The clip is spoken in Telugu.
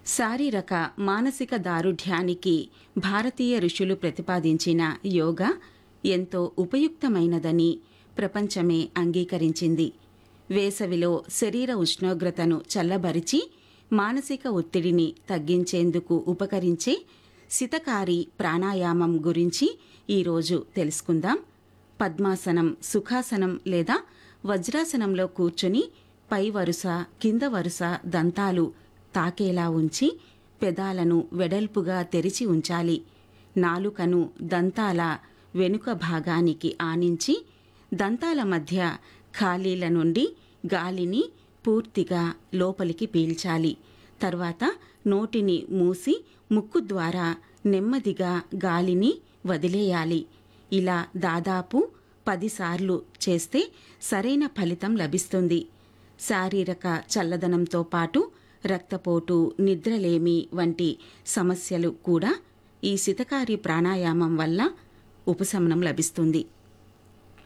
శారీరక మానసిక దారుఢ్యానికి భారతీయ ఋషులు ప్రతిపాదించిన యోగా ఎంతో ఉపయుక్తమైనదని ప్రపంచమే అంగీకరించింది వేసవిలో శరీర ఉష్ణోగ్రతను చల్లబరిచి మానసిక ఒత్తిడిని తగ్గించేందుకు ఉపకరించే శితకారి ప్రాణాయామం గురించి ఈరోజు తెలుసుకుందాం పద్మాసనం సుఖాసనం లేదా వజ్రాసనంలో కూర్చుని పై వరుస కింద వరుస దంతాలు తాకేలా ఉంచి పెదాలను వెడల్పుగా తెరిచి ఉంచాలి నాలుకను దంతాల వెనుక భాగానికి ఆనించి దంతాల మధ్య ఖాళీల నుండి గాలిని పూర్తిగా లోపలికి పీల్చాలి తర్వాత నోటిని మూసి ముక్కు ద్వారా నెమ్మదిగా గాలిని వదిలేయాలి ఇలా దాదాపు పదిసార్లు చేస్తే సరైన ఫలితం లభిస్తుంది శారీరక చల్లదనంతో పాటు రక్తపోటు నిద్రలేమి వంటి సమస్యలు కూడా ఈ శితకారి ప్రాణాయామం వల్ల ఉపశమనం లభిస్తుంది